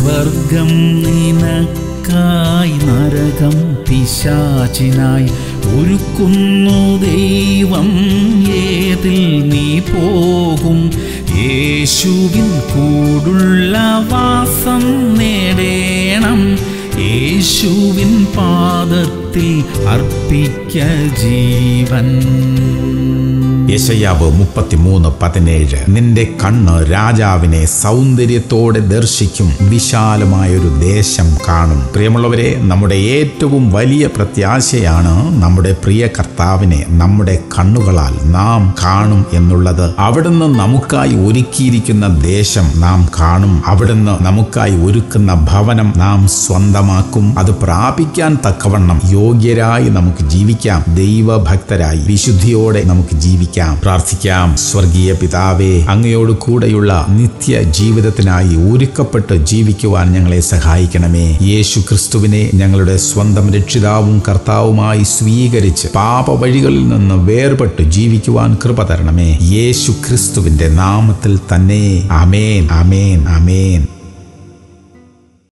സ്വർഗം നിനക്കായി നരകം പിശാചിനായി ഒരുക്കുന്നു ദൈവം ഏതിൽ നീ പോകും യേശുവിൻ കൂടുള്ള വാസം നേടേണം യേശുവിൻ പാദത്തിൽ അർപ്പിക്ക ജീവൻ യശയാവ് മുപ്പത്തിമൂന്ന് പതിനേഴ് നിന്റെ കണ്ണ് രാജാവിനെ സൗന്ദര്യത്തോടെ ദർശിക്കും വിശാലമായൊരു ദേശം കാണും പ്രിയമുള്ളവരെ നമ്മുടെ ഏറ്റവും വലിയ പ്രത്യാശയാണ് നമ്മുടെ പ്രിയ കർത്താവിനെ നമ്മുടെ കണ്ണുകളാൽ നാം കാണും എന്നുള്ളത് അവിടുന്ന് നമുക്കായി ഒരുക്കിയിരിക്കുന്ന ദേശം നാം കാണും അവിടുന്ന് നമുക്കായി ഒരുക്കുന്ന ഭവനം നാം സ്വന്തമാക്കും അത് പ്രാപിക്കാൻ തക്കവണ്ണം യോഗ്യരായി നമുക്ക് ജീവിക്കാം ദൈവഭക്തരായി വിശുദ്ധിയോടെ നമുക്ക് ജീവിക്കാം പ്രാർത്ഥിക്കാം സ്വർഗീയ പിതാവേ അങ്ങയോട് കൂടെയുള്ള നിത്യ ജീവിതത്തിനായി ഒരുക്കപ്പെട്ട് ജീവിക്കുവാൻ ഞങ്ങളെ സഹായിക്കണമേ യേശു ക്രിസ്തുവിനെ ഞങ്ങളുടെ സ്വന്തം രക്ഷിതാവും കർത്താവുമായി സ്വീകരിച്ച് പാപവഴികളിൽ നിന്ന് വേർപെട്ട് ജീവിക്കുവാൻ കൃപ തരണമേ യേശു ക്രിസ്തുവിന്റെ നാമത്തിൽ തന്നെ അമേൻ അമേൻ അമേൻ